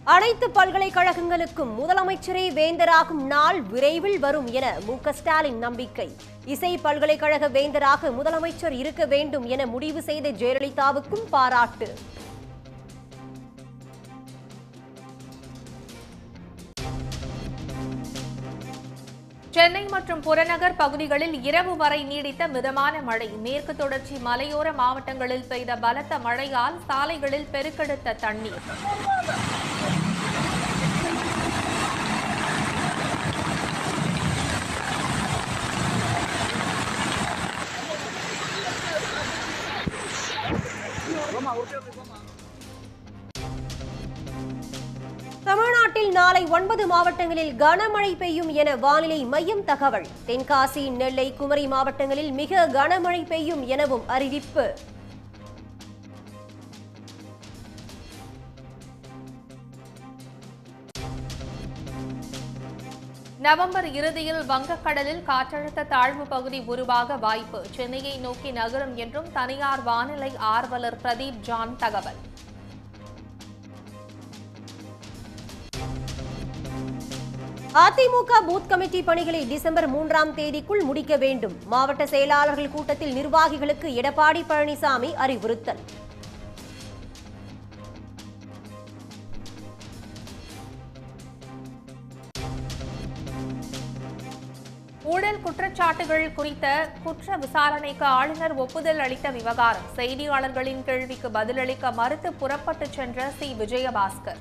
அனைத்து பல்கலைக்கழகங்களுக்கும் முதலமைச்சரே வேந்தராகும் நாள் விரைவில் வரும் என மு க ஸ்டாலின் நம்பிக்கை இசை பல்கலைக்கழக வேந்தராக முதலமைச்சர் இருக்க வேண்டும் என முடிவு செய்த ஜெயலலிதாவுக்கும் பாராட்டு சென்னை மற்றும் புறநகர் பகுதிகளில் இரவு வரை நீடித்த மிதமான மழை மேற்கு தொடர்ச்சி மலையோர மாவட்டங்களில் பெய்த பலத்த மழையால் சாலைகளில் பெருக்கெடுத்த தண்ணீர் தமிழ்நாட்டில் நாளை ஒன்பது மாவட்டங்களில் கனமழை பெய்யும் என வானிலை மையம் தகவல் தென்காசி நெல்லை குமரி மாவட்டங்களில் மிக கனமழை பெய்யும் எனவும் அறிவிப்பு நவம்பர் இறுதியில் வங்கக்கடலில் காற்றழுத்த தாழ்வு பகுதி உருவாக வாய்ப்பு சென்னையை நோக்கி நகரும் என்றும் தனியார் வானிலை ஆர்வலர் பிரதீப் ஜான் தகவல் அதிமுக பூத் கமிட்டி பணிகளை டிசம்பர் மூன்றாம் தேதிக்குள் முடிக்க வேண்டும் மாவட்ட செயலாளர்கள் கூட்டத்தில் நிர்வாகிகளுக்கு எடப்பாடி பழனிசாமி அறிவுறுத்தல் ஊழல் குற்றச்சாட்டுகள் குறித்த குற்ற விசாரணைக்கு ஆளுநர் ஒப்புதல் அளித்த விவகாரம் செய்தியாளர்களின் கேள்விக்கு பதிலளிக்க மறுத்து புறப்பட்டுச் சென்ற சி விஜயபாஸ்கர்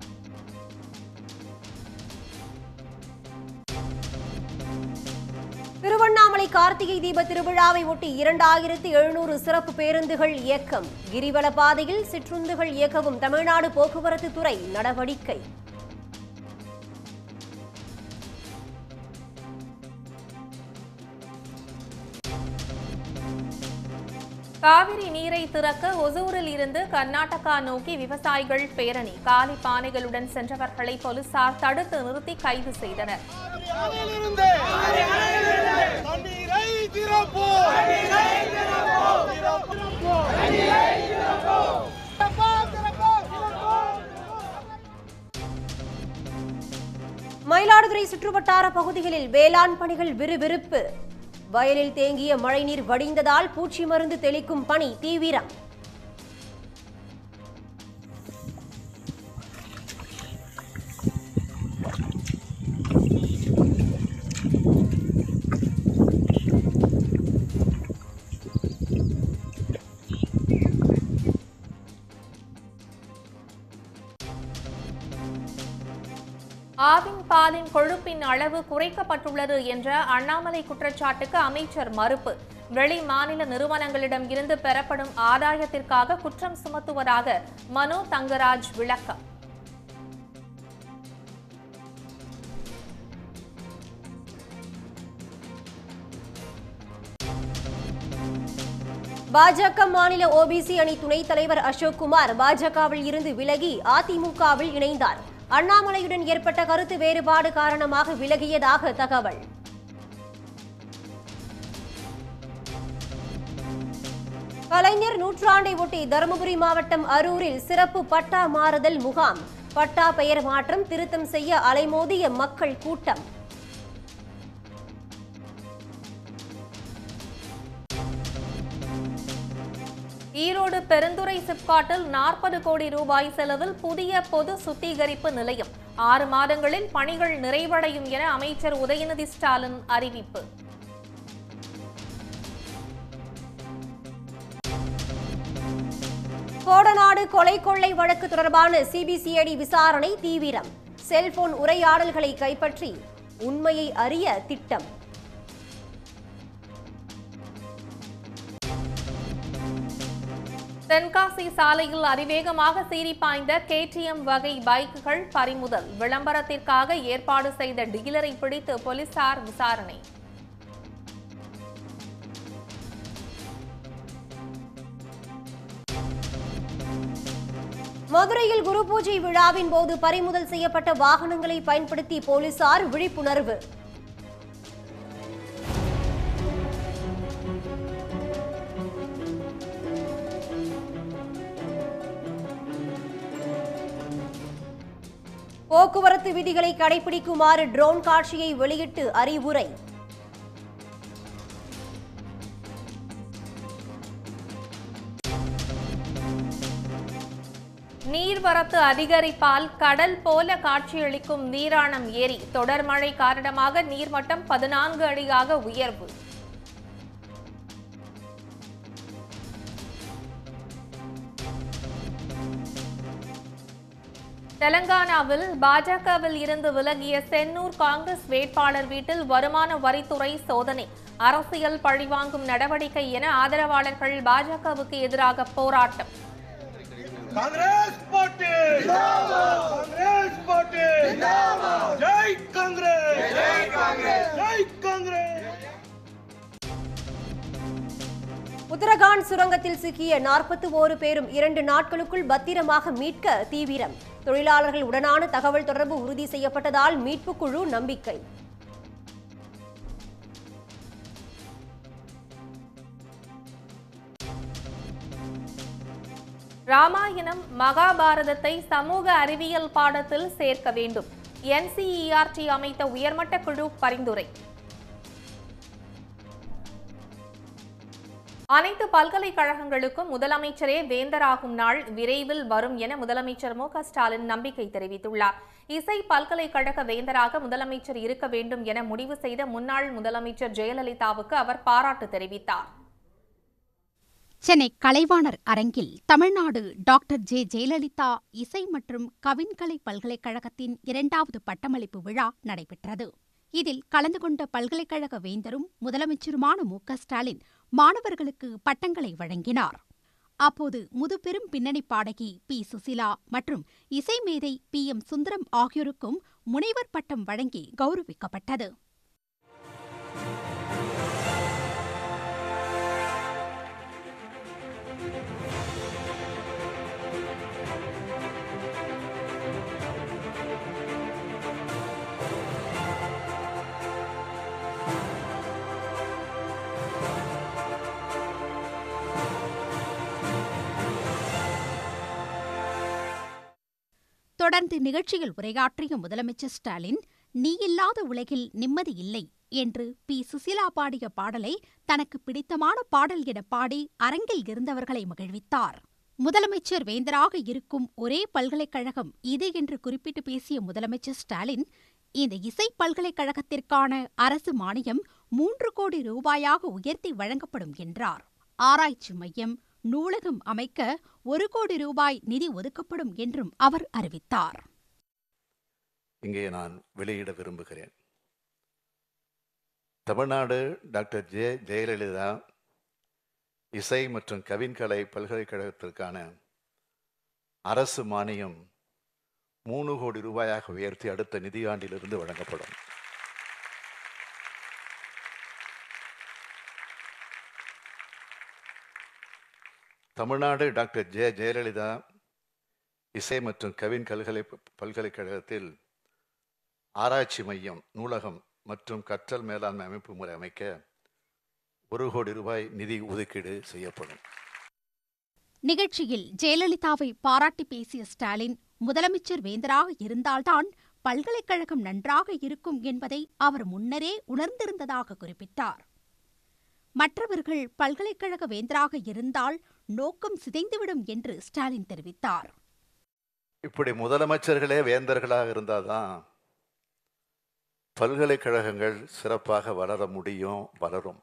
திருவண்ணாமலை கார்த்திகை தீப திருவிழாவை ஒட்டி இரண்டாயிரத்தி எழுநூறு சிறப்பு பேருந்துகள் இயக்கம் கிரிவல பாதையில் சிற்றுந்துகள் இயக்கவும் தமிழ்நாடு போக்குவரத்து துறை நடவடிக்கை காவிரி நீரை திறக்க ஒசூரில் இருந்து கர்நாடகா நோக்கி விவசாயிகள் பேரணி காலி பானைகளுடன் சென்றவர்களை போலீசார் தடுத்து நிறுத்தி கைது செய்தனர் அணையிலிருந்து தண்ணீரை திறப்போம் திறப்போம் திறப்போம் திறப்போம் மயிலாடுதுறை சுற்றுவட்டார பகுதிகளில் வேளாண் பணிகள் விறுவிறுப்பு வயலில் தேங்கிய மழைநீர் வடிந்ததால் பூச்சி மருந்து தெளிக்கும் பணி தீவிரம் ஆவின் பாலின் கொழுப்பின் அளவு குறைக்கப்பட்டுள்ளது என்ற அண்ணாமலை குற்றச்சாட்டுக்கு அமைச்சர் மறுப்பு வெளி மாநில நிறுவனங்களிடம் இருந்து பெறப்படும் ஆதாயத்திற்காக குற்றம் சுமத்துவதாக மனோ தங்கராஜ் விளக்கம் பாஜக மாநில ஓபிசி அணி துணைத் தலைவர் அசோக் குமார் பாஜகவில் இருந்து விலகி அதிமுகவில் இணைந்தார் அண்ணாமலையுடன் ஏற்பட்ட கருத்து வேறுபாடு காரணமாக விலகியதாக தகவல் கலைஞர் நூற்றாண்டை ஒட்டி தருமபுரி மாவட்டம் அரூரில் சிறப்பு பட்டா மாறுதல் முகாம் பட்டா பெயர் மாற்றம் திருத்தம் செய்ய அலைமோதிய மக்கள் கூட்டம் ஈரோடு பெருந்துறை சிப்காட்டில் நாற்பது கோடி ரூபாய் செலவில் புதிய பொது சுத்திகரிப்பு நிலையம் ஆறு மாதங்களில் பணிகள் நிறைவடையும் என அமைச்சர் உதயநிதி ஸ்டாலின் அறிவிப்பு கோடநாடு கொலை கொள்ளை வழக்கு தொடர்பான சிபிசிஐடி விசாரணை தீவிரம் செல்போன் உரையாடல்களை கைப்பற்றி உண்மையை அறிய திட்டம் தென்காசி சாலையில் அதிவேகமாக சீறி பாய்ந்த கேடிஎம் வகை பைக்குகள் பறிமுதல் விளம்பரத்திற்காக ஏற்பாடு செய்த டீலரை பிடித்து போலீசார் விசாரணை மதுரையில் குரு பூஜை விழாவின் போது பறிமுதல் செய்யப்பட்ட வாகனங்களை பயன்படுத்தி போலீசார் விழிப்புணர்வு போக்குவரத்து விதிகளை கடைபிடிக்குமாறு ட்ரோன் காட்சியை வெளியிட்டு அறிவுரை நீர்வரத்து அதிகரிப்பால் கடல் போல காட்சியளிக்கும் நீராணம் ஏரி தொடர் மழை காரணமாக நீர்மட்டம் பதினான்கு அடியாக உயர்வு தெலங்கானாவில் பாஜகவில் இருந்து விலகிய சென்னூர் காங்கிரஸ் வேட்பாளர் வீட்டில் வருமான வரித்துறை சோதனை அரசியல் பழிவாங்கும் நடவடிக்கை என ஆதரவாளர்கள் பாஜகவுக்கு எதிராக போராட்டம் कांग्रेस पार्टी कांग्रेस पार्टी जय कांग्रेस जय कांग्रेस जय कांग्रेस உத்தரகாண்ட் சுரங்கத்தில் சிக்கிய நாற்பத்தி ஓரு பேரும் இரண்டு நாட்களுக்குள் பத்திரமாக மீட்க தீவிரம் தொழிலாளர்கள் உடனான தகவல் தொடர்பு உறுதி செய்யப்பட்டதால் மீட்புக் குழு நம்பிக்கை ராமாயணம் மகாபாரதத்தை சமூக அறிவியல் பாடத்தில் சேர்க்க வேண்டும் என்சிஇஆர்டி அமைத்த உயர்மட்ட குழு பரிந்துரை அனைத்து பல்கலைக்கழகங்களுக்கும் முதலமைச்சரே வேந்தராகும் நாள் விரைவில் வரும் என முதலமைச்சர் மு க ஸ்டாலின் நம்பிக்கை தெரிவித்துள்ளார் இசை பல்கலைக்கழக வேந்தராக முதலமைச்சர் இருக்க வேண்டும் என முடிவு செய்த முன்னாள் முதலமைச்சர் ஜெயலலிதாவுக்கு அவர் பாராட்டு தெரிவித்தார் சென்னை கலைவாணர் அரங்கில் தமிழ்நாடு டாக்டர் ஜே ஜெயலலிதா இசை மற்றும் கவின்கலை பல்கலைக்கழகத்தின் இரண்டாவது பட்டமளிப்பு விழா நடைபெற்றது இதில் கலந்து கொண்ட பல்கலைக்கழக வேந்தரும் முதலமைச்சருமான மு க ஸ்டாலின் மாணவர்களுக்கு பட்டங்களை வழங்கினார் அப்போது முதுபெரும் பின்னணி பாடகி பி சுசிலா மற்றும் இசை மேதை பி எம் சுந்தரம் ஆகியோருக்கும் முனைவர் பட்டம் வழங்கி கௌரவிக்கப்பட்டது தொடர்ந்து நிகழ்ச்சியில் உரையாற்றிய முதலமைச்சர் ஸ்டாலின் நீ இல்லாத உலகில் நிம்மதி இல்லை என்று பி சுசிலா பாடிய பாடலை தனக்கு பிடித்தமான பாடல் என பாடி அரங்கில் இருந்தவர்களை மகிழ்வித்தார் முதலமைச்சர் வேந்தராக இருக்கும் ஒரே பல்கலைக்கழகம் இது என்று குறிப்பிட்டு பேசிய முதலமைச்சர் ஸ்டாலின் இந்த இசை பல்கலைக்கழகத்திற்கான அரசு மானியம் மூன்று கோடி ரூபாயாக உயர்த்தி வழங்கப்படும் என்றார் ஆராய்ச்சி மையம் நூலகம் அமைக்க ஒரு கோடி ரூபாய் நிதி ஒதுக்கப்படும் என்றும் அவர் அறிவித்தார் இங்கே நான் வெளியிட விரும்புகிறேன் தமிழ்நாடு டாக்டர் ஜே ஜெயலலிதா இசை மற்றும் கவின்கலை பல்கலைக்கழகத்திற்கான அரசு மானியம் மூணு கோடி ரூபாயாக உயர்த்தி அடுத்த நிதியாண்டிலிருந்து வழங்கப்படும் தமிழ்நாடு டாக்டர் ஜே ஜெயலலிதா இசை மற்றும் கவின் கல்கலை பல்கலைக்கழகத்தில் ஆராய்ச்சி மையம் நூலகம் மற்றும் கற்றல் மேலாண்மை அமைப்பு முறை அமைக்க ஒரு கோடி ரூபாய் நிதி ஒதுக்கீடு செய்யப்படும் நிகழ்ச்சியில் ஜெயலலிதாவை பாராட்டி பேசிய ஸ்டாலின் முதலமைச்சர் வேந்தராக இருந்தால்தான் பல்கலைக்கழகம் நன்றாக இருக்கும் என்பதை அவர் முன்னரே உணர்ந்திருந்ததாக குறிப்பிட்டார் மற்றவர்கள் பல்கலைக்கழக வேந்தராக இருந்தால் நோக்கம் சிதைந்துவிடும் என்று ஸ்டாலின் தெரிவித்தார் இப்படி முதலமைச்சர்களே வேந்தர்களாக இருந்தாதான் பல்கலைக்கழகங்கள் சிறப்பாக வளர முடியும் வளரும்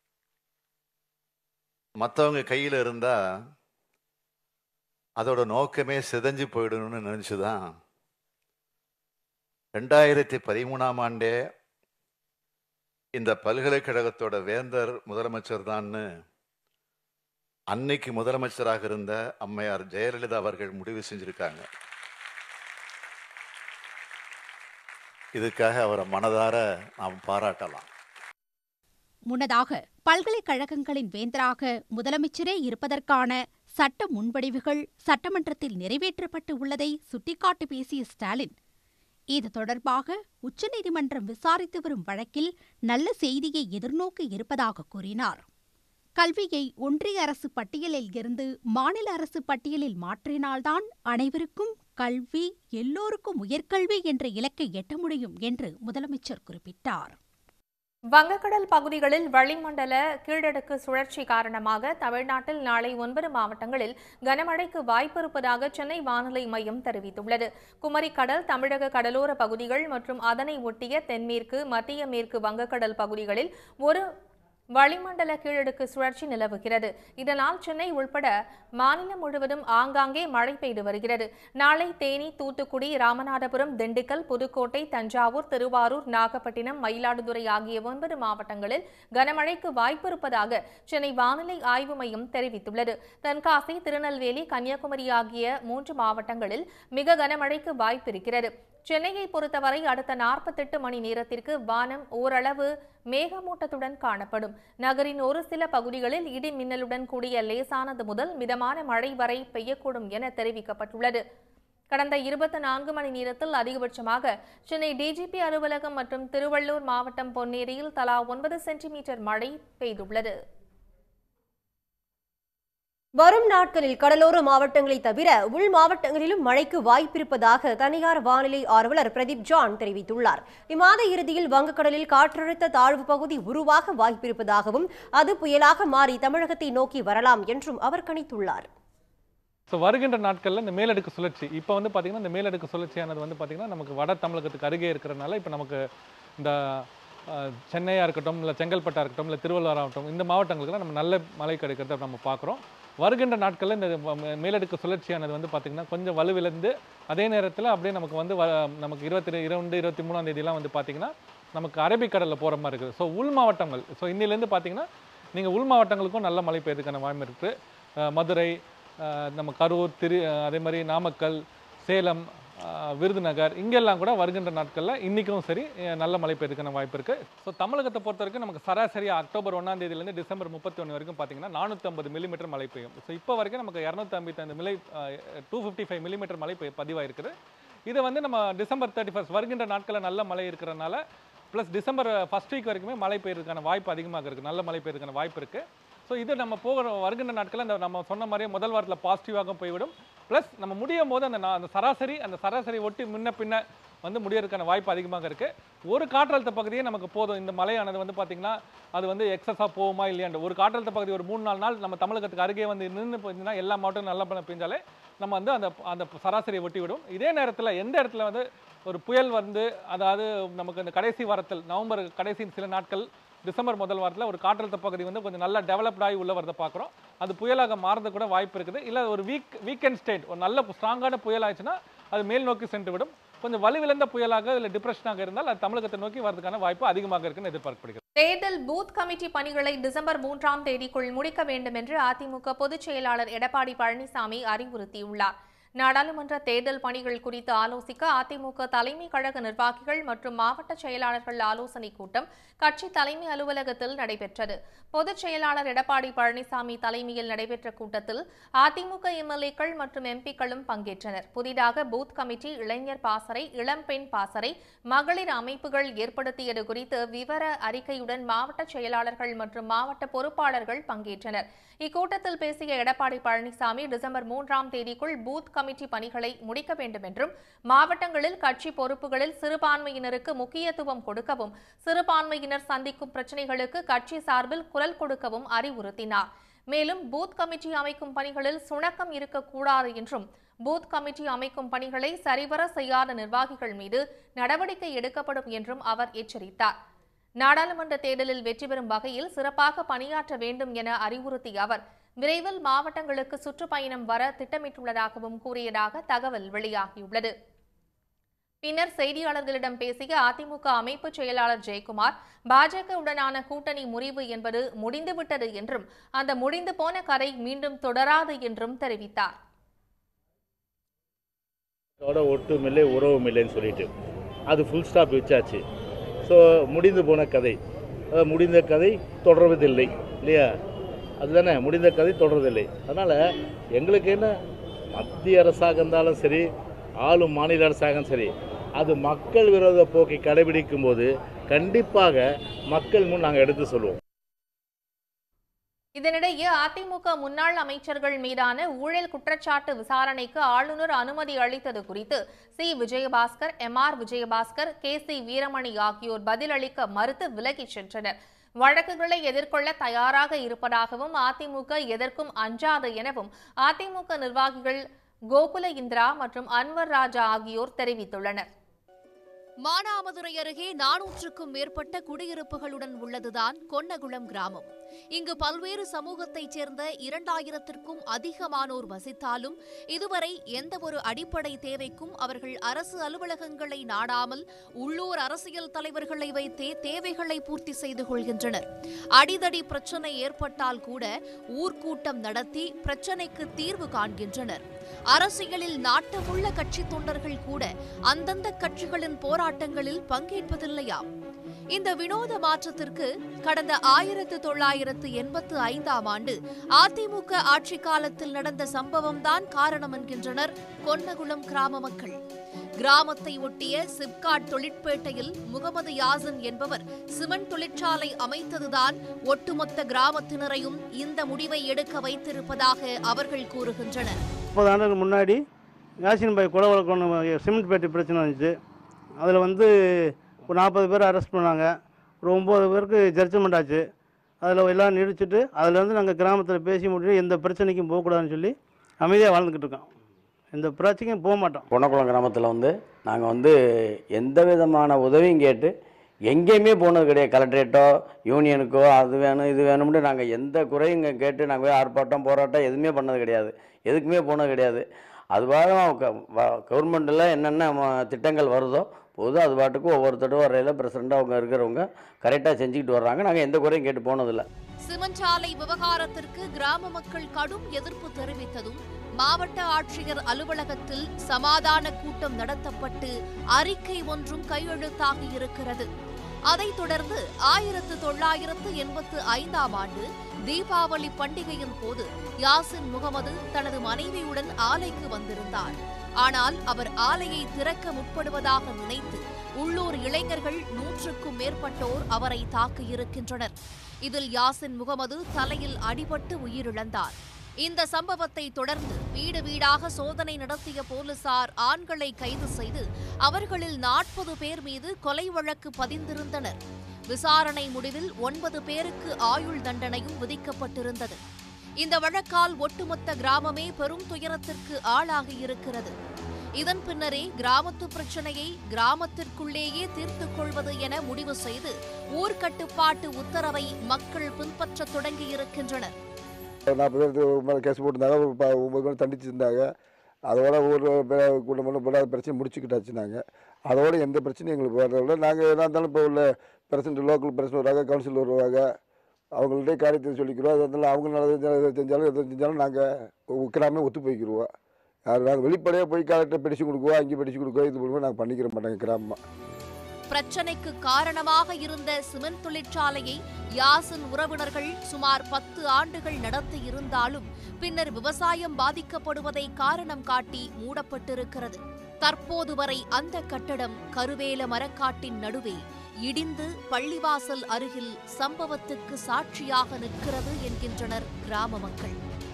மற்றவங்க கையில் இருந்தா அதோட நோக்கமே சிதைஞ்சு போயிடணும்னு நினைச்சுதான் ரெண்டாயிரத்தி பதிமூணாம் ஆண்டே இந்த பல்கலைக்கழகத்தோட வேந்தர் முதலமைச்சர் தான்னு அன்னைக்கு முதலமைச்சராக இருந்த அம்மையார் ஜெயலலிதா அவர்கள் முடிவு செஞ்சிருக்காங்க இதுக்காக அவரை மனதார நாம் பாராட்டலாம் முன்னதாக பல்கலைக்கழகங்களின் வேந்தராக முதலமைச்சரே இருப்பதற்கான சட்ட முன்வடிவுகள் சட்டமன்றத்தில் நிறைவேற்றப்பட்டு உள்ளதை சுட்டிக்காட்டி பேசிய ஸ்டாலின் இது தொடர்பாக உச்சநீதிமன்றம் விசாரித்து வரும் வழக்கில் நல்ல செய்தியை எதிர்நோக்கி இருப்பதாக கூறினார் கல்வியை ஒன்றிய அரசு பட்டியலில் இருந்து மாநில அரசு பட்டியலில் மாற்றினால்தான் அனைவருக்கும் கல்வி எல்லோருக்கும் உயர்கல்வி என்ற இலக்கை எட்ட முடியும் என்று முதலமைச்சர் குறிப்பிட்டார் வங்கக்கடல் பகுதிகளில் வளிமண்டல கீழடுக்கு சுழற்சி காரணமாக தமிழ்நாட்டில் நாளை ஒன்பது மாவட்டங்களில் கனமழைக்கு வாய்ப்பு இருப்பதாக சென்னை வானிலை மையம் தெரிவித்துள்ளது குமரிக்கடல் தமிழக கடலோர பகுதிகள் மற்றும் அதனை ஒட்டிய தென்மேற்கு மத்திய மேற்கு வங்கக்கடல் பகுதிகளில் ஒரு வளிமண்டல கீழடுக்கு சுழற்சி நிலவுகிறது இதனால் சென்னை உள்பட மாநிலம் முழுவதும் ஆங்காங்கே மழை பெய்து வருகிறது நாளை தேனி தூத்துக்குடி ராமநாதபுரம் திண்டுக்கல் புதுக்கோட்டை தஞ்சாவூர் திருவாரூர் நாகப்பட்டினம் மயிலாடுதுறை ஆகிய ஒன்பது மாவட்டங்களில் கனமழைக்கு வாய்ப்பு இருப்பதாக சென்னை வானிலை ஆய்வு மையம் தெரிவித்துள்ளது தென்காசி திருநெல்வேலி கன்னியாகுமரி ஆகிய மூன்று மாவட்டங்களில் மிக கனமழைக்கு வாய்ப்பு இருக்கிறது சென்னையை பொறுத்தவரை அடுத்த நாற்பத்தெட்டு மணி நேரத்திற்கு வானம் ஓரளவு மேகமூட்டத்துடன் காணப்படும் நகரின் ஒரு சில பகுதிகளில் இடி மின்னலுடன் கூடிய லேசானது முதல் மிதமான மழை வரை பெய்யக்கூடும் என தெரிவிக்கப்பட்டுள்ளது கடந்த இருபத்தி நான்கு மணி நேரத்தில் அதிகபட்சமாக சென்னை டிஜிபி அலுவலகம் மற்றும் திருவள்ளூர் மாவட்டம் பொன்னேரியில் தலா ஒன்பது சென்டிமீட்டர் மழை பெய்துள்ளது வரும் நாட்களில் கடலோர மாவட்டங்களை தவிர உள் மாவட்டங்களிலும் மழைக்கு வாய்ப்பிருப்பதாக தனியார் வானிலை ஆர்வலர் பிரதீப் ஜான் தெரிவித்துள்ளார் இம்மாத இறுதியில் வங்கக்கடலில் காற்றழுத்த தாழ்வு பகுதி உருவாக வாய்ப்பிருப்பதாகவும் அது புயலாக மாறி தமிழகத்தை நோக்கி வரலாம் என்றும் அவர் கணித்துள்ளார் ஸோ வருகின்ற நாட்களில் இந்த மேலடுக்கு சுழற்சி இப்போ வந்து பார்த்திங்கன்னா இந்த மேலடுக்கு சுழற்சியானது வந்து பார்த்திங்கன்னா நமக்கு வட தமிழகத்துக்கு அருகே இருக்கிறனால இப்போ நமக்கு இந்த அஹ், சென்னையாக இருக்கட்டும் இல்லை செங்கல்பட்டாக இருக்கட்டும் இல்லை திருவள்ளுவர் ஆகட்டும் இந்த மாவட்டங்களுக்குலாம் நம்ம நல்ல மழை கிடைக்கிறத நம்ம பார்க்குறோம் வருகின்ற நாட்களில் இந்த ம- மேலடுக்கு சுழற்சியானது வந்து பார்த்திங்கன்னா கொஞ்சம் வலுவிழந்து அதே நேரத்தில் அப்படியே நமக்கு வந்து வ- நமக்கு இருபத்தி இரண்டு இருபத்தி மூணாம் தேதியெலாம் வந்து பார்த்திங்கன்னா நமக்கு அரபிக்கடலில் போகிற மாதிரி இருக்குது ஸோ உள் மாவட்டங்கள் ஸோ இன்னிலேருந்து பார்த்தீங்கன்னா நீங்கள் உள் மாவட்டங்களுக்கும் நல்ல மழை பெய்யறதுக்கான வாய்ப்பு இருக்குது அஹ், மதுரை அஹ், நம்ம கரூர் திரு அஹ், அதே மாதிரி நாமக்கல் சேலம் அஹ், விருதுநகர் இங்கெல்லாம் கூட வருகின்ற நாட்களில் இன்றைக்கும் சரி அஹ், நல்ல மழை பெய்யறதுக்கான வாய்ப்பு இருக்குது ஸோ தமிழகத்தை பொறுத்த வரைக்கும் நமக்கு சராசரியாக அக்டோபர் ஒன்றாம் தேதியிலேருந்து டிசம்பர் முப்பத்தி ஒன்று வரைக்கும் பார்த்தீங்கன்னா நானூற்றம்பது மில்லிமீட்டர் மழை பெய்யும் ஸோ இப்போ வரைக்கும் நமக்கு இரநூத்தி ஐம்பத்தைந்து மில்லை டூ ஃபிஃப்டி ஃபைவ் மில்லிமீட்டர் மழை பெய் பதிவாயிருக்குது இது வந்து நம்ம டிசம்பர் தேர்ட்டி ஃபர்ஸ்ட் வருகின்ற நாட்களில் நல்ல மழை இருக்கிறனால ப்ளஸ் டிசம்பர் ஃபர்ஸ்ட் வீக் வரைக்குமே மழை பெய்யறதுக்கான வாய்ப்பு அதிகமாக இருக்குது நல்ல மழை பெய்யறதுக்கான வாய்ப்பு இருக்குது ஸோ இது நம்ம போகிற வருகின்ற நாட்களில் அந்த நம்ம சொன்ன மாதிரியே முதல் வாரத்தில் பாசிட்டிவாக போய்விடும் ப்ளஸ் நம்ம முடியும் போது அந்த நா- அந்த சராசரி அந்த சராசரி ஒட்டி முன்ன பின்ன வந்து முடியறதுக்கான வாய்ப்பு அதிகமாக இருக்குது ஒரு காற்றழுத்த பகுதியே நமக்கு போதும் இந்த மழையானது வந்து பார்த்திங்கன்னா அது வந்து எக்ஸஸாக போகுமா இல்லையாண்டு ஒரு காற்றழுத்த பகுதி ஒரு மூணு நாலு நாள் நம்ம தமிழகத்துக்கு அருகே வந்து நின்று போயிருந்தா எல்லா மாவட்டம் நல்ல மழை பெஞ்சாலே நம்ம வந்து அந்த அந்த சராசரியை ஒட்டி விடும் இதே நேரத்தில் எந்த இடத்துல வந்து ஒரு புயல் வந்து அதாவது நமக்கு இந்த கடைசி வாரத்தில் நவம்பர் கடைசி சில நாட்கள் டிசம்பர் முதல் வாரத்தில் ஒரு காற்றழுத்த பகுதி வந்து கொஞ்சம் நல்லா டெவலப்ட் ஆகி உள்ள வரதை பார்க்குறோம் அது புயலாக மாறது கூட வாய்ப்பு இருக்குது இல்லை ஒரு வீக் வீக்கெண்ட் ஸ்டேட் ஒரு நல்ல ஸ்ட்ராங்கான புயல் ஆயிடுச்சுன்னா அது மேல் நோக்கி சென்று விடும் கொஞ்சம் வலுவிழந்த புயலாக இல்லை டிப்ரெஷனாக இருந்தால் அது தமிழகத்தை நோக்கி வரதுக்கான வாய்ப்பு அதிகமாக இருக்குன்னு எதிர்பார்க்கப்படுகிறது தேர்தல் பூத் கமிட்டி பணிகளை டிசம்பர் மூன்றாம் தேதிக்குள் முடிக்க வேண்டும் என்று அதிமுக பொதுச் செயலாளர் எடப்பாடி பழனிசாமி அறிவுறுத்தியுள்ளார் நாடாளுமன்ற தேர்தல் பணிகள் குறித்து ஆலோசிக்க அதிமுக தலைமை கழக நிர்வாகிகள் மற்றும் மாவட்ட செயலாளர்கள் ஆலோசனைக் கூட்டம் கட்சி தலைமை அலுவலகத்தில் நடைபெற்றது பொதுச் செயலாளர் எடப்பாடி பழனிசாமி தலைமையில் நடைபெற்ற கூட்டத்தில் அதிமுக எம்எல்ஏக்கள் மற்றும் எம்பிக்களும் பங்கேற்றனர் புதிதாக பூத் கமிட்டி இளைஞர் பாசறை இளம்பெண் பாசறை மகளிர் அமைப்புகள் ஏற்படுத்தியது குறித்து விவர அறிக்கையுடன் மாவட்ட செயலாளர்கள் மற்றும் மாவட்ட பொறுப்பாளர்கள் பங்கேற்றனர் இக்கூட்டத்தில் பேசிய எடப்பாடி பழனிசாமி டிசம்பர் மூன்றாம் தேதிக்குள் பூத் கமிட்டி பணிகளை முடிக்க வேண்டும் என்றும் மாவட்டங்களில் கட்சி பொறுப்புகளில் சிறுபான்மையினருக்கு முக்கியத்துவம் கொடுக்கவும் சிறுபான்மையினர் சந்திக்கும் பிரச்சினைகளுக்கு கட்சி சார்பில் குரல் கொடுக்கவும் அறிவுறுத்தினார் மேலும் பூத் கமிட்டி அமைக்கும் பணிகளில் சுணக்கம் இருக்கக்கூடாது என்றும் பூத் கமிட்டி அமைக்கும் பணிகளை சரிவர செய்யாத நிர்வாகிகள் மீது நடவடிக்கை எடுக்கப்படும் என்றும் அவர் எச்சரித்தார் நாடாளுமன்ற தேர்தலில் வெற்றி பெறும் வகையில் சிறப்பாக பணியாற்ற வேண்டும் என அறிவுறுத்திய அவர் விரைவில் மாவட்டங்களுக்கு சுற்றுப்பயணம் வர திட்டமிட்டுள்ளதாகவும் கூறியதாக தகவல் வெளியாகியுள்ளது பின்னர் செய்தியாளர்களிடம் பேசிய அதிமுக அமைப்பு செயலாளர் ஜெயக்குமார் பாஜகவுடனான கூட்டணி முறிவு என்பது முடிந்துவிட்டது என்றும் அந்த முடிந்து போன கதை மீண்டும் தொடராது என்றும் தெரிவித்தார் அதோட ஒட்டும் இல்லை உறவும் இல்லைன்னு சொல்லிட்டு அது ஃபுல் ஸ்டாப் வச்சாச்சு ஸோ முடிந்து போன கதை அஹ் முடிந்த கதை தொடர்வதில்லை இல்லையா அதுதானே முடிந்த கதை தொடர்வதில்லை அதனால் எங்களுக்கு என்ன மத்திய அரசாக இருந்தாலும் சரி ஆளும் மாநில அரசாகம் சரி அது மக்கள் விரோத போக்கை கடைபிடிக்கும் போது கண்டிப்பாக மக்கள் முன் நாங்கள் எடுத்து சொல்லுவோம் இதனிடையே அதிமுக முன்னாள் அமைச்சர்கள் மீதான ஊழல் குற்றச்சாட்டு விசாரணைக்கு ஆளுநர் அனுமதி அளித்தது குறித்து C Vijayabaskar M R Vijayabaskar K C Veeramani ஆகியோர் பதிலளிக்க மறுத்து விலகிச் சென்றனர் வழக்குகளை எதிர்கொள்ள தயாராக இருப்பதாகவும் அதிமுக எதற்கும் அஞ்சாது எனவும் அதிமுக நிர்வாகிகள் கோகுல இந்திரா மற்றும் அன்வர் ராஜா ஆகியோர் தெரிவித்துள்ளனர் மானாமதுரை அருகே நானூற்றுக்கும் மேற்பட்ட குடியிருப்புகளுடன் உள்ளதுதான் கொன்னகுளம் கிராமம் இங்கு பல்வேறு சமூகத்தைச் சேர்ந்த இரண்டாயிரத்திற்கும் அதிகமானோர் வசித்தாலும் இதுவரை எந்தவொரு அடிப்படை தேவைக்கும் அவர்கள் அரசு அலுவலகங்களை நாடாமல் உள்ளூர் அரசியல் தலைவர்களை வைத்தே தேவைகளை பூர்த்தி செய்து கொள்கின்றனர் அடிதடி பிரச்சனை ஏற்பட்டால் கூட ஊர்க்கூட்டம் நடத்தி பிரச்சனைக்கு தீர்வு காண்கின்றனர் அரசியலில் நாட்டமுள்ள கட்சி தொண்டர்கள் கூட அந்தந்த கட்சிகளின் போராட்டங்களில் பங்கேற்பதில்லையாம் இந்த வினோத மாற்றத்திற்கு கடந்த ஆயிரத்து தொள்ளாயிரத்து எண்பத்து ஐந்தாம் ஆண்டு அதிமுக ஆட்சி காலத்தில் நடந்த சம்பவம்தான் காரணம் என்கின்றனர் கொன்னகுளம் கிராம மக்கள் கிராமத்தை ஒட்டிய சிப்காட் தொழிற்பேட்டையில் முகமது யாசின் என்பவர் சிமெண்ட் தொழிற்சாலை அமைத்ததுதான் ஒட்டுமொத்த கிராமத்தினரையும் இந்த முடிவை எடுக்க வைத்திருப்பதாக அவர்கள் கூறுகின்றனர் முப்பது ஆண்டுக்கு முன்னாடி யாசின் பாய் கொலை வழக்கம் சிமெண்ட் பேட்டை பிரச்சனை வந்துச்சு அதில் வந்து ஒரு நாற்பது பேர் அரெஸ்ட் பண்ணாங்க ஒரு ஒம்பது பேருக்கு ஜட்ஜ்மெண்ட் ஆச்சு அதில் எல்லாம் நிறுத்திட்டு அதுலேருந்து நாங்கள் கிராமத்தில் பேசி முடிச்சு எந்த பிரச்சனைக்கும் போகக்கூடாதுன்னு சொல்லி அமைதியாக வாழ்ந்துக்கிட்டு இருக்கோம் எந்த பிரச்சனைக்கும் போக மாட்டோம் பொன்னக்குளம் கிராமத்தில் வந்து நாங்கள் வந்து எந்த விதமான உதவியும் கேட்டு எங்கேயுமே போனது கிடையாது கலெக்டரேட்டோ யூனியனுக்கோ அது வேணும் இது வேணும்னு நாங்கள் எந்த குறையும் இங்கே கேட்டு நாங்கள் போய் ஆர்ப்பாட்டம் போராட்டம் எதுவுமே பண்ணது கிடையாது எதுக்குமே போனது கிடையாது அது கவர்மெண்ட்டில் என்னென்ன ம- திட்டங்கள் வருதோ போதும் அது பாட்டுக்கு ஒவ்வொருத்தரும் வரையில் பிரசிடண்டாக அவங்க இருக்கிறவங்க கரெக்டாக செஞ்சுக்கிட்டு வர்றாங்க நாங்கள் எந்த குறையும் கேட்டு போனதில்லை சிமெண்ட் ஆலை விவகாரத்திற்கு கிராம மக்கள் கடும் எதிர்ப்பு தெரிவித்ததும் மாவட்ட ஆட்சியர் அலுவலகத்தில் சமாதான கூட்டம் நடத்தப்பட்டு அறிக்கை ஒன்றும் கையெழுத்தாகி இருக்கிறது அதைத் தொடர்ந்து ஆயிரத்து தொள்ளாயிரத்து எண்பத்து ஐந்தாம் ஆண்டு தீபாவளி பண்டிகையின் போது யாசின் முகமது தனது மனைவியுடன் ஆலைக்கு வந்திருந்தார் ஆனால் அவர் ஆலையை திறக்க முற்படுவதாக நினைத்து உள்ளூர் இளைஞர்கள் நூற்றுக்கும் மேற்பட்டோர் அவரை தாக்கியிருக்கின்றனர் இதில் யாசின் முகமது தலையில் அடிபட்டு உயிரிழந்தார் இந்த சம்பவத்தை தொடர்ந்து வீடு வீடாக சோதனை நடத்திய போலீசார் ஆண்களை கைது செய்து அவர்களில் நாற்பது பேர் மீது கொலை வழக்கு பதிந்திருந்தனர் விசாரணை முடிவில் ஒன்பது பேருக்கு ஆயுள் தண்டனையும் விதிக்கப்பட்டிருந்தது இந்த வழக்கால் ஒட்டுமொத்த கிராமமே பெரும் துயரத்திற்கு ஆளாகியிருக்கிறது இதன் பின்னரே கிராமத்து பிரச்சனையை கிராமத்திற்குள்ளேயே தீர்த்துக் கொள்வது என முடிவு செய்து ஊர்க்கட்டுப்பாட்டு உத்தரவை மக்கள் பின்பற்றத் தொடங்கியிருக்கின்றனர் நாற்பது பேருக்கு மேலே கேஸ் போட்டிருந்தாங்க ஒரு ப- ஒன்பது பேர் தண்டிச்சிருந்தாங்க அதோட ஒரு பே- கூட்டம் பண்ண போல அது பிரச்சனை முடிச்சுக்கிட்டாச்சு நாங்கள் அதோட எந்த பிரச்சனையும் எங்களுக்கு வரதில்லை நாங்கள் எதாக இருந்தாலும் இப்போ உள்ள பிரசிடண்ட் லோக்கல் பிரசிடண்ட் வருவாங்க கவுன்சில் வருவாங்க அவங்கள்ட்ட காரியத்தை சொல்லிக்கிறோம் அது இருந்தாலும் அவங்க நல்லது செஞ்சா- செஞ்சாலும் எது செஞ்சாலும் நாங்கள் கிராமே ஒத்து போய்க்கிருவோம் யார் நாங்கள் வெளிப்படையாக போய் கலெக்டர் பிடிச்சு கொடுக்குவோம் அங்கே பிடிச்சு கொடுக்குவோம் இது பண்ணுவோம் நாங்கள் பண்ணிக்கிற மாட்டோங்க கிராமமாக பிரச்சனைக்கு காரணமாக இருந்த சிமெண்ட் தொழிற்சாலையை யாசின் உறவினர்கள் சுமார் பத்து ஆண்டுகள் நடத்தி இருந்தாலும் பின்னர் விவசாயம் பாதிக்கப்படுவதை காரணம் காட்டி மூடப்பட்டிருக்கிறது தற்போது வரை அந்த கட்டடம் கருவேல மரக்காட்டின் நடுவே இடிந்து பள்ளிவாசல் அருகில் சம்பவத்துக்கு சாட்சியாக நிற்கிறது என்கின்றனர் கிராம மக்கள்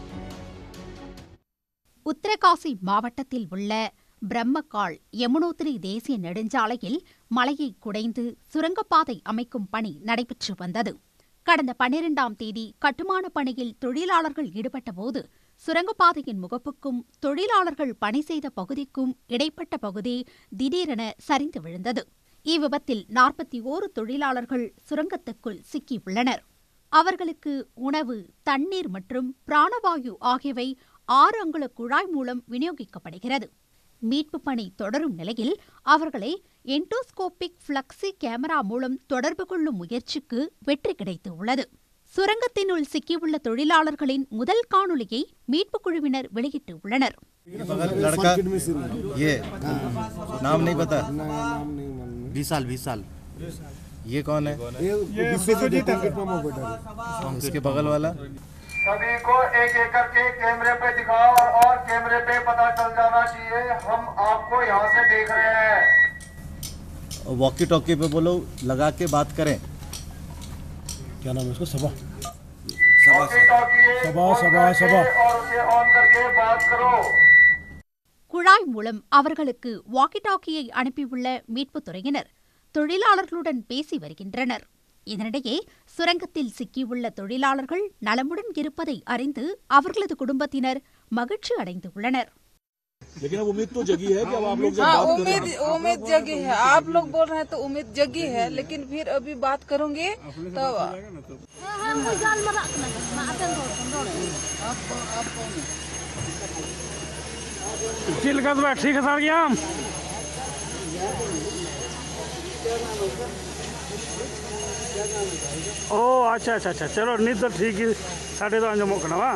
உத்தரகாசி மாவட்டத்தில் உள்ள பிரம்மகால் யமுனோத்திரி தேசிய நெடுஞ்சாலையில் மலையை குடைந்து சுரங்கப்பாதை அமைக்கும் பணி நடைபெற்று வந்தது கடந்த பன்னிரெண்டாம் தேதி கட்டுமான பணியில் தொழிலாளர்கள் ஈடுபட்டபோது சுரங்கப்பாதையின் முகப்புக்கும் தொழிலாளர்கள் பணி செய்த பகுதிக்கும் இடைப்பட்ட பகுதி திடீரென சரிந்து விழுந்தது இவ்விபத்தில் நாற்பத்தி ஓரு தொழிலாளர்கள் சுரங்கத்துக்குள் சிக்கியுள்ளனர் அவர்களுக்கு உணவு தண்ணீர் மற்றும் பிராணவாயு ஆகியவை ஆறு அங்குல குழாய் மூலம் விநியோகிக்கப்படுகிறது மீட்புப் பணி தொடரும் நிலையில் அவர்களை என்டோஸ்கோபிக் ஃப்ளக்ஸி கேமரா மூலம் தொடர்பு கொள்ளும் முயற்சிக்கு வெற்றி கிடைத்து உள்ளது சுரங்கத்தினுள் சிக்கியுள்ள தொழிலாளர்களின் முதல் காணொளியை மீட்புக் குழுவினர் வெளியிட்டு உள்ளனர் लड़का ये नाम नहीं पता विशाल विशाल ये कौन है इसके बगल वाला सभी को एक एक करके कैमरे पे दिखाओ और कैमरे पे पता चल जाना चाहिए हम आपको यहाँ से देख रहे हैं वॉकी टॉकी पे बोलो लगा के बात करें क्या नाम है उसको सबा वॉकी टॉकी शाबाश, शाबाश, शाबाश। और उसे ऑन करके बात करो குழாய் மூலம் அவர்களுக்கு வாக்கி டாக்கியை அனுப்பியுள்ள மீட்புத் துறையினர் தொழிலாளர்களுடன் பேசி வருகின்றனர் இதனிடையே சுரங்கத்தில் சிக்கியுள்ள தொழிலாளர்கள் நலமுடன் இருப்பதை அறிந்து அவர்களது குடும்பத்தினர் மகிழ்ச்சி அடைந்துள்ளனர் लेकिन अब उम्मीद तो जगी है कि अब आप लोग जब हाँ बात कर उम्मीद रहे हैं उम्मीद जगी है आप लोग बोल रहे हैं तो उम्मीद जगी है लेकिन फिर अभी बात करूंगी तो चिल का तो ठीक है सर क्या हम ओ अच्छा अच्छा अच्छा चलो नहीं तो ठीक है साढ़े तो अंजम कनवा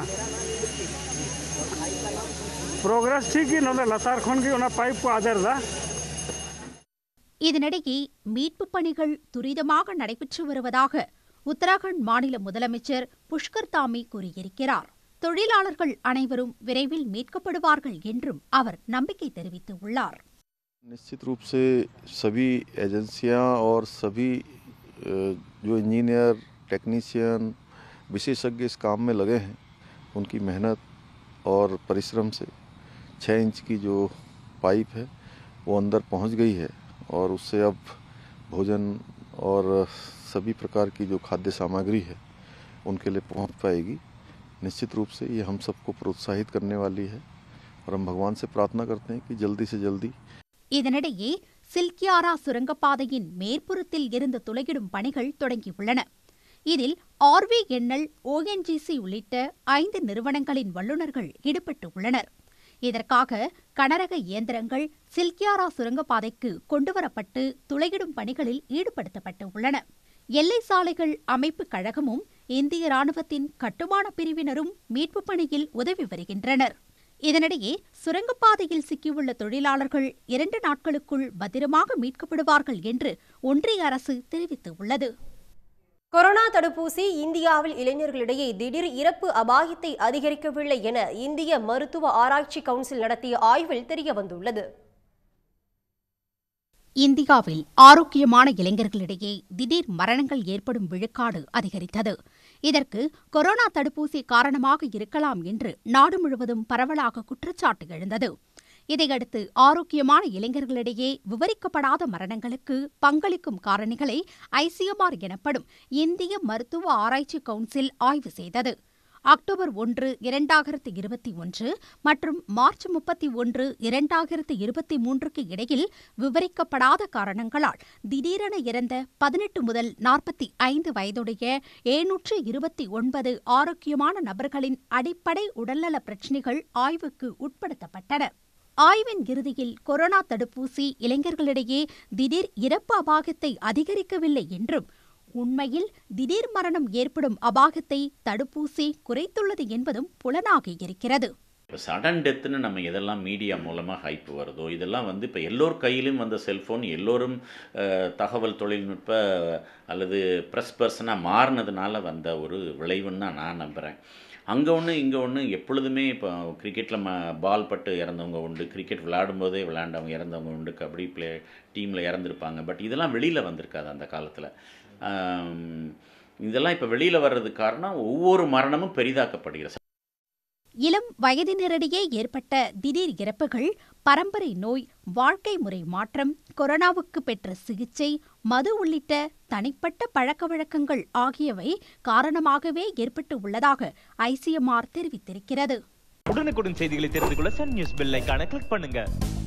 प्रोग्रेस ठीक है ना लसार खोन की उन्हें पाइप को आदर था இதனிடையே மீட்புப் பணிகள் துரிதமாக நடைபெற்று வருவதாக உத்தராகண்ட் மாநில முதலமைச்சர் புஷ்கர் தாமி கூறியிருக்கிறார் தொழிலாளர்கள் அனைவரும் விரைவில் மீட்கப்படுவார்கள் என்றும் அவர் நம்பிக்கை தெரிவித்துள்ளார் निश्चित रूप से सभी एजेंसियां और सभी अ, जो इंजीनियर टेक्नीशियन विशेषज्ञ इस काम में लगे हैं उनकी मेहनत और परिश्रम से छः इंच की जो पाइप है वो अंदर पहुंच गई है और उससे अब भोजन और सभी प्रकार की जो खाद्य सामग्री है उनके लिए पहुंच पाएगी निश्चित रूप से ये हम सबको प्रोत्साहित करने वाली है और हम भगवान से प्रार्थना करते हैं कि जल्दी से जल्दी இதனிடையே சில்கியாரா சுரங்கப்பாதையின் மேற்புறத்தில் இருந்து துளையிடும் பணிகள் தொடங்கியுள்ளன இதில் ஆர்விஎன்எல் ஓஎன்ஜிசி உள்ளிட்ட ஐந்து நிறுவனங்களின் வல்லுநர்கள் ஈடுபட்டு உள்ளனர் இதற்காக கனரக இயந்திரங்கள் சில்கியாரா சுரங்கப்பாதைக்கு கொண்டுவரப்பட்டு துளையிடும் பணிகளில் ஈடுபடுத்தப்பட்டு உள்ளன எல்லை சாலைகள் அமைப்புக் கழகமும் இந்திய ராணுவத்தின் கட்டுமான பிரிவினரும் மீட்புப் பணியில் உதவி வருகின்றனர் இதனிடையே சுரங்கப்பாதையில் சிக்கியுள்ள தொழிலாளர்கள் இரண்டு நாட்களுக்குள் பத்திரமாக மீட்கப்படுவார்கள் என்று ஒன்றிய அரசு தெரிவித்துள்ளது கொரோனா தடுப்பூசி இந்தியாவில் இளைஞர்களிடையே திடீர் இறப்பு அபாயத்தை அதிகரிக்கவில்லை என இந்திய மருத்துவ ஆராய்ச்சி கவுன்சில் நடத்திய ஆய்வில் தெரியவந்துள்ளது இந்தியாவில் ஆரோக்கியமான இளைஞர்களிடையே திடீர் மரணங்கள் ஏற்படும் விழுக்காடு அதிகரித்தது இதற்கு கொரோனா தடுப்பூசி காரணமாக இருக்கலாம் என்று நாடு முழுவதும் பரவலாக குற்றச்சாட்டு எழுந்தது இதையடுத்து ஆரோக்கியமான இளைஞர்களிடையே விவரிக்கப்படாத மரணங்களுக்கு பங்களிக்கும் காரணிகளை ஐசிஎம்ஆர் எனப்படும் இந்திய மருத்துவ ஆராய்ச்சி கவுன்சில் ஆய்வு செய்தது அக்டோபர் ஒன்று இரண்டாயிரத்து இருபத்தி ஒன்று மற்றும் மார்ச் முப்பத்தி ஒன்று இரண்டாயிரத்து இருபத்தி மூன்றுக்கு இடையில் விவரிக்கப்படாத காரணங்களால் திடீரென இறந்த பதினெட்டு முதல் நாற்பத்தி ஐந்து வயதுடைய எழுநூற்று இருபத்தி ஒன்பது ஆரோக்கியமான நபர்களின் அடிப்படை உடல்நல பிரச்சினைகள் ஆய்வுக்கு உட்படுத்தப்பட்டன ஆய்வின் இறுதியில் கொரோனா தடுப்பூசி இளைஞர்களிடையே திடீர் இறப்பு அபாயத்தை அதிகரிக்கவில்லை என்றும் உண்மையில் திடீர் மரணம் ஏற்படும் அபாயத்தை தடுப்பூசி குறைத்துள்ளது என்பதும் புலனாகி இருக்கிறது இப்போ சடன் டெத்துன்னு நம்ம எதெல்லாம் மீடியா மூலமாக ஹைப் வருதோ இதெல்லாம் வந்து இப்போ எல்லோர் கையிலும் வந்த செல்ஃபோன் எல்லோரும் அஹ், தகவல் தொழில்நுட்ப அல்லது ப்ரெஸ் பர்சனாக மாறினதுனால வந்த ஒரு விளைவுன்னு தான் நான் நம்புகிறேன் அங்கே ஒன்று இங்கே ஒன்று எப்பொழுதுமே இப்போ கிரிக்கெட்டில் ம பால் பட்டு இறந்தவங்க உண்டு கிரிக்கெட் விளையாடும்போதே விளையாண்டவங்க இறந்தவங்க உண்டு கபடி பிளே டீமில் இறந்துருப்பாங்க பட் இதெல்லாம் வெளியில் வந்திருக்காது அந்த காலத்தில் இதெல்லாம் இப்போ வெளியில் வர்றதுக்கு காரணம் ஒவ்வொரு மரணமும் பெரிதாக்கப்படுகிறது இளம் வயதினரிடையே ஏற்பட்ட திடீர் இறப்புகள் பரம்பரை நோய் வாழ்க்கை முறை மாற்றம் கொரோனாவுக்கு பெற்ற சிகிச்சை மது உள்ளிட்ட தனிப்பட்ட பழக்கவழக்கங்கள் ஆகியவை காரணமாகவே ஏற்பட்டு உள்ளதாக ஐசிஎம்ஆர் தெரிவித்திருக்கிறது உடனுக்குடன் செய்திகளை தெரிந்து கொள்ள சன் நியூஸ் பெல் ஐகானை கிளிக் பண்ணுங்க